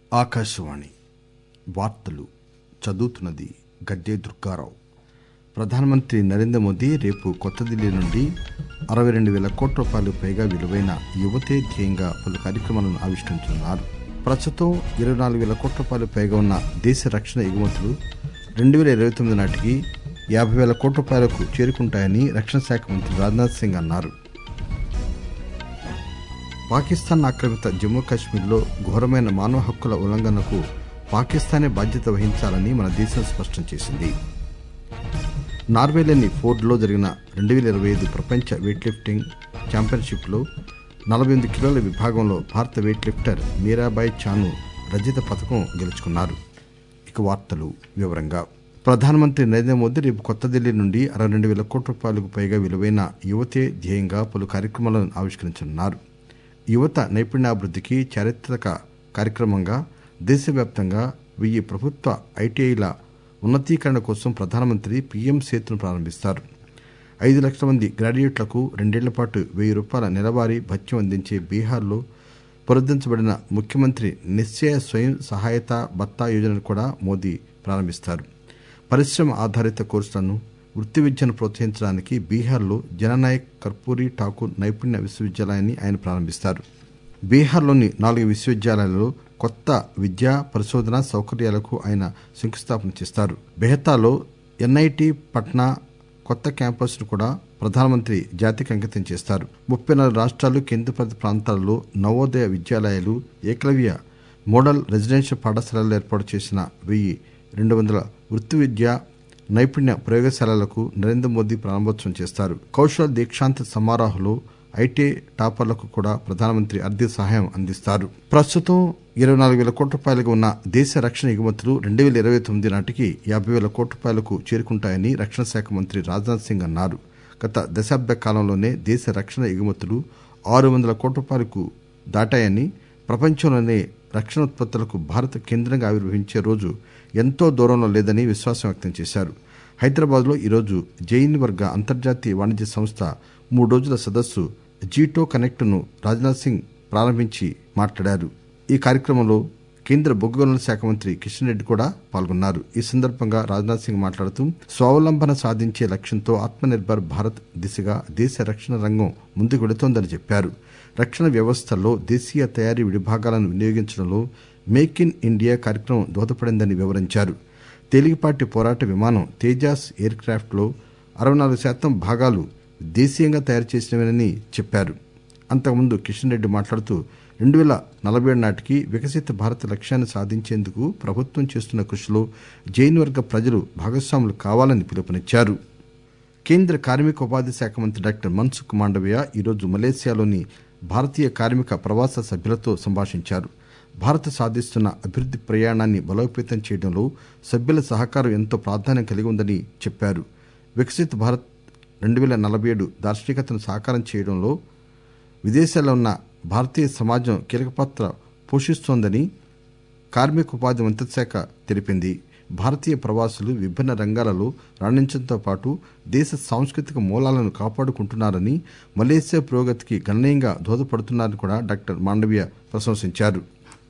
ఆకాశవాణి వార్తలు చదువుతున్నది గడ్డే దుర్గారావు ప్రధానమంత్రి నరేంద్ర మోదీ రేపు కొత్త ఢిల్లీ నుండి అరవై రెండు వేల కోట్ల రూపాయలు పైగా విలువైన యువతే ధ్యేయంగా పలు కార్యక్రమాలను ఆవిష్కరించనున్నారు ప్రస్తుతం ఇరవై నాలుగు వేల కోట్ల రూపాయలు పైగా ఉన్న దేశ రక్షణ ఎగుమతులు రెండు వేల ఇరవై తొమ్మిది నాటికి యాభై వేల కోట్ల రూపాయలకు చేరుకుంటాయని రక్షణ శాఖ మంత్రి రాజ్నాథ్ సింగ్ అన్నారు పాకిస్తాన్ ఆక్రమిత జమ్మూ కాశ్మీర్లో ఘోరమైన మానవ హక్కుల ఉల్లంఘనకు పాకిస్తానే బాధ్యత వహించాలని మన దేశం స్పష్టం చేసింది నార్వేలోని ఫోర్డ్లో జరిగిన రెండు వేల ఇరవై ఐదు ప్రపంచ వెయిట్ లిఫ్టింగ్ ఛాంపియన్షిప్లో నలభై ఎనిమిది కిలోల విభాగంలో భారత వెయిట్ లిఫ్టర్ మీరాబాయ్ చాను రజత పథకం గెలుచుకున్నారు ఇక వార్తలు వివరంగా ప్రధానమంత్రి నరేంద్ర మోదీ రేపు కొత్త ఢిల్లీ నుండి అరవై రెండు వేల కోట్ల రూపాయలకు పైగా విలువైన యువతే ధ్యేయంగా పలు కార్యక్రమాలను ఆవిష్కరించనున్నారు యువత నైపుణ్యాభివృద్ధికి చారిత్రక కార్యక్రమంగా దేశవ్యాప్తంగా వెయ్యి ప్రభుత్వ ఐటీఐల ఉన్నతీకరణ కోసం ప్రధానమంత్రి పీఎం సేతును ప్రారంభిస్తారు ఐదు లక్షల మంది గ్రాడ్యుయేట్లకు రెండేళ్ల పాటు వెయ్యి రూపాయల నెలవారీ భత్యం అందించే బీహార్లో పునరుద్దరించబడిన ముఖ్యమంత్రి నిశ్చయ స్వయం సహాయత భత్తా యోజనను కూడా మోదీ ప్రారంభిస్తారు పరిశ్రమ ఆధారిత కోర్సులను వృత్తి విద్యను ప్రోత్సహించడానికి బీహార్లో జననాయక్ కర్పూరి ఠాకూర్ నైపుణ్య విశ్వవిద్యాలయాన్ని ఆయన ప్రారంభిస్తారు బీహార్లోని నాలుగు విశ్వవిద్యాలయాలలో కొత్త విద్యా పరిశోధన సౌకర్యాలకు ఆయన శంకుస్థాపన చేస్తారు బెహతాలో ఎన్ఐటి పట్నా కొత్త క్యాంపస్ ను కూడా ప్రధానమంత్రి జాతికి అంకితం చేస్తారు ముప్పై నాలుగు రాష్ట్రాలు కేంద్రపాలిత ప్రాంతాలలో నవోదయ విద్యాలయాలు ఏకలవ్య మోడల్ రెసిడెన్షియల్ పాఠశాలలు ఏర్పాటు చేసిన వెయ్యి రెండు వందల వృత్తి విద్య నైపుణ్య ప్రయోగశాలలకు నరేంద్ర మోదీ ప్రారంభోత్సవం చేస్తారు కౌశల్ దీక్షాంత్ సమారోహంలో ఐటీ టాపర్లకు కూడా ప్రధానమంత్రి ఆర్థిక సహాయం అందిస్తారు ప్రస్తుతం ఇరవై నాలుగు వేల కోట్ల రూపాయలుగా ఉన్న దేశ రక్షణ ఎగుమతులు రెండు వేల ఇరవై తొమ్మిది నాటికి యాభై వేల కోట్ల రూపాయలకు చేరుకుంటాయని రక్షణ శాఖ మంత్రి రాజ్నాథ్ సింగ్ అన్నారు గత దశాబ్ద కాలంలోనే దేశ రక్షణ ఎగుమతులు ఆరు వందల కోట్ల రూపాయలకు దాటాయని ప్రపంచంలోనే రక్షణ ఉత్పత్తులకు భారత్ కేంద్రంగా ఆవిర్భవించే రోజు ఎంతో దూరంలో లేదని విశ్వాసం వ్యక్తం చేశారు హైదరాబాద్లో ఈరోజు జైన్ వర్గ అంతర్జాతీయ వాణిజ్య సంస్థ మూడు రోజుల సదస్సు జీటో కనెక్ట్ ను రాజ్నాథ్ సింగ్ ప్రారంభించి మాట్లాడారు ఈ కార్యక్రమంలో కేంద్ర బొగ్గు గనుల శాఖ మంత్రి కిషన్ రెడ్డి కూడా పాల్గొన్నారు ఈ సందర్భంగా రాజ్నాథ్ సింగ్ మాట్లాడుతూ స్వావలంబన సాధించే లక్ష్యంతో ఆత్మనిర్భర్ భారత్ దిశగా దేశ రక్షణ రంగం ముందుకు వెళుతోందని చెప్పారు రక్షణ వ్యవస్థల్లో దేశీయ తయారీ విడిభాగాలను వినియోగించడంలో మేక్ ఇన్ ఇండియా కార్యక్రమం దోహదపడిందని వివరించారు తేలికపాటి పోరాట విమానం తేజాస్ ఎయిర్ క్రాఫ్ట్ లో అరవై నాలుగు శాతం భాగాలు దేశీయంగా తయారు చేసినవేనని చెప్పారు అంతకుముందు కిషన్ రెడ్డి మాట్లాడుతూ రెండు వేల నలభై ఏడు నాటికి వికసిత భారత్ లక్ష్యాన్ని సాధించేందుకు ప్రభుత్వం చేస్తున్న కృషిలో జైన్ వర్గ ప్రజలు భాగస్వాములు కావాలని పిలుపునిచ్చారు కేంద్ర కార్మిక ఉపాధి శాఖ మంత్రి డాక్టర్ మన్సుఖ్ మాండవీయ ఈరోజు మలేసియాలోని భారతీయ కార్మిక ప్రవాస సభ్యులతో సంభాషించారు భారత్ సాధిస్తున్న అభివృద్ది ప్రయాణాన్ని బలోపేతం చేయడంలో సభ్యుల సహకారం ఎంతో ప్రాధాన్యం కలిగి ఉందని చెప్పారు వికసిత్ భారత్ రెండు వేల నలభై ఏడు దార్శనికతను సాకారం చేయడంలో విదేశాల్లో ఉన్న భారతీయ సమాజం కీలక పాత్ర పోషిస్తోందని కార్మిక ఉపాధి మంత్రిత్వ శాఖ తెలిపింది భారతీయ ప్రవాసులు విభిన్న రంగాలలో రాణించడంతో పాటు దేశ సాంస్కృతిక మూలాలను కాపాడుకుంటున్నారని మలేసియా పురోగతికి గణనీయంగా దోహదపడుతున్నారని కూడా డాక్టర్ మాండవీయ ప్రశంసించారు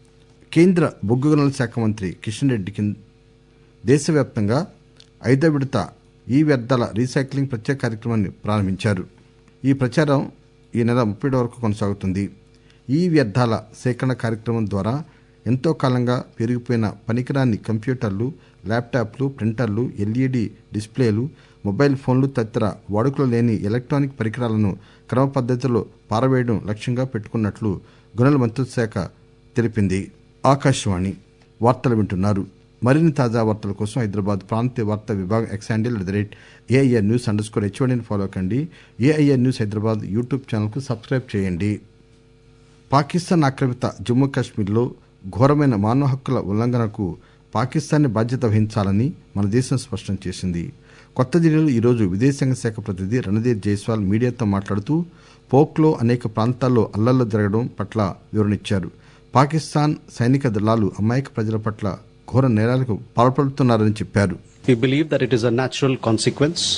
కేంద్ర బొగ్గు గనుల శాఖ మంత్రి కిషన్ రెడ్డి దేశవ్యాప్తంగా ఐదో విడత ఈ వ్యర్థాల రీసైక్లింగ్ ప్రత్యేక కార్యక్రమాన్ని ప్రారంభించారు ఈ ప్రచారం ఈ నెల ముప్పై వరకు కొనసాగుతుంది ఈ వ్యర్థాల సేకరణ కార్యక్రమం ద్వారా ఎంతో కాలంగా పెరిగిపోయిన పనికిరాని కంప్యూటర్లు ల్యాప్టాప్లు ప్రింటర్లు ఎల్ఈడి డిస్ప్లేలు మొబైల్ ఫోన్లు తదితర వాడుకలో లేని ఎలక్ట్రానిక్ పరికరాలను క్రమ పద్ధతిలో పారవేయడం లక్ష్యంగా పెట్టుకున్నట్లు గనుల మంత్రిత్వ శాఖ తెలిపింది ఆకాశవాణి వార్తలు వింటున్నారు మరిన్ని తాజా వార్తల కోసం హైదరాబాద్ ప్రాంతీయ వార్తా విభాగం X handle at the rate AIR news underscore హెచ్ఓడిని ఫాలో కండి ఏఐఆర్ న్యూస్ హైదరాబాద్ యూట్యూబ్ ఛానల్కు సబ్స్క్రైబ్ చేయండి పాకిస్తాన్ ఆక్రమిత జమ్మూ కాశ్మీర్లో ఘోరమైన మానవ హక్కుల ఉల్లంఘనకు పాకిస్తాన్ బాధ్యత వహించాలని మన దేశం స్పష్టం చేసింది కొత్త ఢిల్లీలో ఈరోజు విదేశాంగ శాఖ ప్రతినిధి రణధీర్ జైస్వాల్ మీడియాతో మాట్లాడుతూ పోక్లో అనేక ప్రాంతాల్లో అల్లర్లు జరగడం పట్ల వివరణిచ్చారు పాకిస్తాన్ సైనిక దళాలు అమాయక ప్రజల పట్ల ఘోర నేరాలకు పాల్పడుతున్నారని చెప్పారు We believe that it is a natural consequence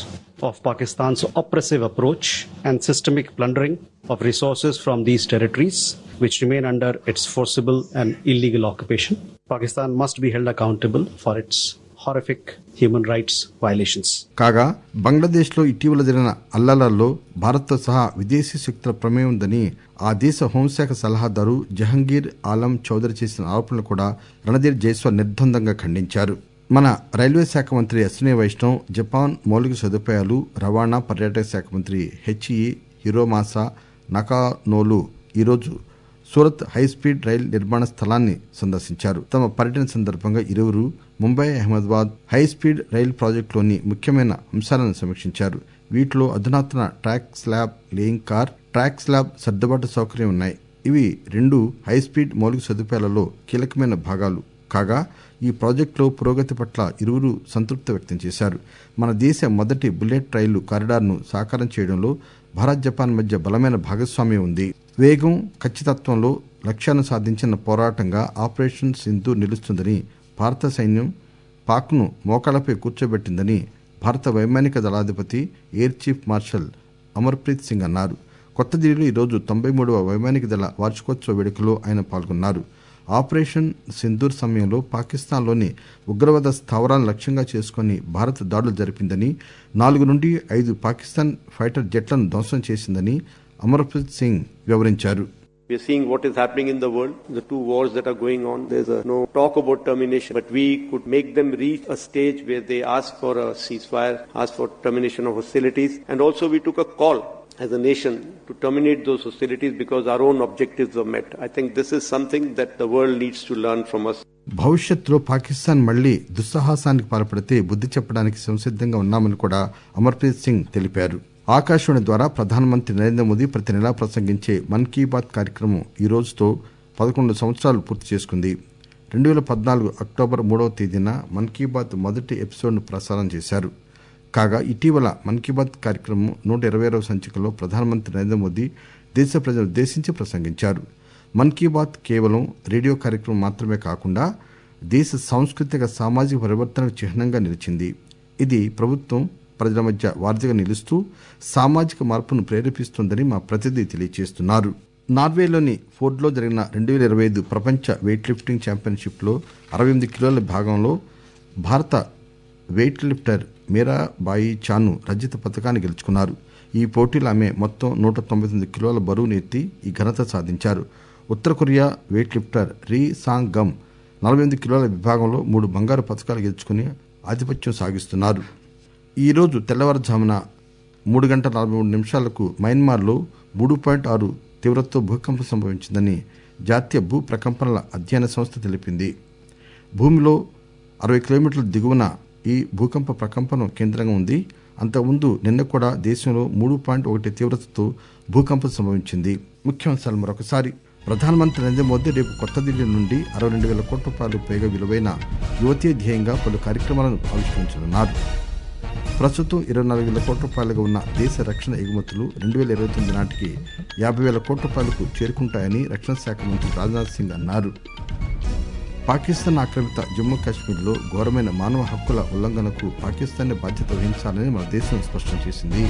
of Pakistan's oppressive approach and systemic plundering of resources from these territories, which remain under its forcible and illegal occupation. Pakistan must be held accountable for its horrific human rights violations. కాగా బంగ్లాదేశ్లో ఇటీవల జరిగిన అల్లర్లలో భారత్తో సహా విదేశీ శక్తుల ప్రమేయం ఉందని ఆ దేశ హోంశాఖ సలహాదారు జహంగీర్ ఆలం చౌదరి చేసిన ఆరోపణలు కూడా రణధీర్ జైస్వాల్ నిర్ద్వందంగా ఖండించారు మన రైల్వే శాఖ మంత్రి అశ్విని వైష్ణవ్ జపాన్ మౌలిక సదుపాయాలు రవాణా పర్యాటక శాఖ మంత్రి హెచ్ఈ హిరోమాసా నకానోలు ఈరోజు సూరత్ హైస్పీడ్ రైల్ నిర్మాణ స్థలాన్ని సందర్శించారు తమ పర్యటన సందర్భంగా ఇరువురు ముంబై అహ్మదాబాద్ హైస్పీడ్ రైల్ ప్రాజెక్టులోని ముఖ్యమైన అంశాలను సమీక్షించారు వీటిలో అధునాతన track slab laying car track slab సర్దుబాటు సౌకర్యం ఉన్నాయి ఇవి రెండు హైస్పీడ్ మౌలిక సదుపాయాలలో కీలకమైన భాగాలు కాగా ఈ ప్రాజెక్టులో పురోగతి పట్ల ఇరువురు సంతృప్తి వ్యక్తం చేశారు మన దేశ మొదటి బుల్లెట్ రైలు కారిడార్ను సాకారం చేయడంలో భారత్ జపాన్ మధ్య బలమైన భాగస్వామ్యం ఉంది వేగం ఖచ్చితత్వంలో లక్ష్యాన్ని సాధించిన పోరాటంగా ఆపరేషన్ సింధు నిలుస్తుందని భారత సైన్యం పాక్ను మోకాళ్లపై కూర్చోబెట్టిందని భారత వైమానిక దళాధిపతి air chief marshal Amarpreet Singh అన్నారు కొత్త ఢిల్లీలో ఈరోజు తొంభై మూడవ వైమానిక దళ వార్షికోత్సవ వేడుకలో ఆయన పాల్గొన్నారు ఆపరేషన్ సింధూర్ సమయంలో పాకిస్తాన్లోని ఉగ్రవాద స్థావరాలను లక్ష్యంగా చేసుకుని భారత్ దాడులు జరిపిందని నాలుగు నుండి ఐదు పాకిస్తాన్ ఫైటర్ జెట్లను ధ్వంసం చేసిందని అమర్ప్రీత్ సింగ్ వివరించారు We are seeing what is happening in the world, the two wars that are going on. There's a, no talk about termination, but we could make them reach a stage where they ask for a ceasefire, ask for termination of hostilities, and also we took a call as a nation to terminate those hostilities because our own objectives were met. I think this is something that the world needs to learn from us. భవిష్యత్తులో పాకిస్తాన్ మళ్లీ దుస్సాహసానికి పాల్పడితే బుద్ధి చెప్పడానికి సంసిద్ధంగా ఉన్నామని కూడా అమర్ప్రీత్ సింగ్ తెలిపారు ఆకాశవాణి ద్వారా ప్రధానమంత్రి నరేంద్ర మోదీ ప్రతి నెలా ప్రసంగించే మన్ కీ బాత్ కార్యక్రమం ఈ రోజుతో పదకొండు సంవత్సరాలు పూర్తి చేసుకుంది రెండు వేల పద్నాలుగు అక్టోబర్ మూడవ తేదీన మన్ కీ బాత్ మొదటి ఎపిసోడ్ను ప్రసారం చేశారు కాగా ఇటీవల మన్ కీ బాత్ కార్యక్రమం నూట ఇరవై సంచికలో ప్రధానమంత్రి నరేంద్ర మోదీ దేశ ప్రజలను ఉద్దేశించి ప్రసంగించారు మన్ కీ బాత్ కేవలం రేడియో కార్యక్రమం మాత్రమే కాకుండా దేశ సాంస్కృతిక సామాజిక పరివర్తనకు చిహ్నంగా నిలిచింది ఇది ప్రభుత్వం ప్రజల మధ్య వారధిగా నిలుస్తూ సామాజిక మార్పును ప్రేరేపిస్తోందని మా ప్రతినిధి తెలియజేస్తున్నారు నార్వేలోని ఫోర్డ్లో జరిగిన రెండు వేల ఇరవై ఐదు ప్రపంచ వెయిట్ లిఫ్టింగ్ ఛాంపియన్షిప్లో అరవై ఎనిమిది కిలోల భాగంలో భారత వెయిట్ లిఫ్టర్ మీరాబాయి చాను రజత పథకాన్ని గెలుచుకున్నారు ఈ పోటీలో ఆమె మొత్తం నూట తొంభై తొమ్మిది కిలోల బరువును ఎత్తి ఈ ఘనత సాధించారు ఉత్తర Korea weight lifter Ri Song Gum నలభై ఎనిమిది కిలోల విభాగంలో మూడు బంగారు పథకాలు గెలుచుకుని ఆధిపత్యం సాగిస్తున్నారు ఈరోజు తెల్లవారుజామున మూడు గంటల నలభై మూడు నిమిషాలకు మయన్మార్లో మూడు పాయింట్ ఆరు తీవ్రతతో భూకంపం సంభవించిందని జాతీయ భూ ప్రకంపనల అధ్యయన సంస్థ తెలిపింది భూమిలో అరవై కిలోమీటర్ల దిగువన ఈ భూకంప ప్రకంపనం కేంద్రంగా ఉంది అంతకుముందు నిన్న కూడా దేశంలో మూడు పాయింట్ ఒకటి తీవ్రతతో భూకంపం సంభవించింది ముఖ్యాంశాలు మరొకసారి ప్రధానమంత్రి నరేంద్ర మోదీ రేపు కొత్త ఢిల్లీ నుండి అరవై రెండు వేల కోట్ల రూపాయలు పైగా విలువైన యువతీ ధ్యేయంగా పలు కార్యక్రమాలను ఆవిష్కరించనున్నారు ప్రస్తుతం ఇరవై నాలుగు వేల కోట్ల రూపాయలుగా ఉన్న దేశ రక్షణ ఎగుమతులు రెండు వేల ఇరవై తొమ్మిది నాటికి యాభై వేల కోట్ల రూపాయలకు చేరుకుంటాయని రక్షణ శాఖ మంత్రి రాజ్నాథ్ సింగ్ అన్నారు పాకిస్తాన్ ఆక్రమిత జమ్మూ కాశ్మీర్లో ఘోరమైన మానవ హక్కుల ఉల్లంఘనకు పాకిస్తాన్ బాధ్యత వహించాలని మన దేశం స్పష్టం చేసింది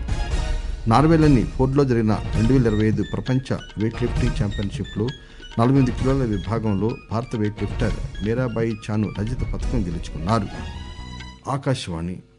నార్వేలోని ఫోర్డ్లో జరిగిన రెండు వేల ఇరవై ఐదు ప్రపంచ వెయిట్ లిఫ్టింగ్ ఛాంపియన్షిప్లో నలభై ఎనిమిది కిలోల విభాగంలో భారత వెయిట్ లిఫ్టర్ మీరాబాయి చాను రజత పథకం గెలుచుకున్నారు ఆకాశవాణి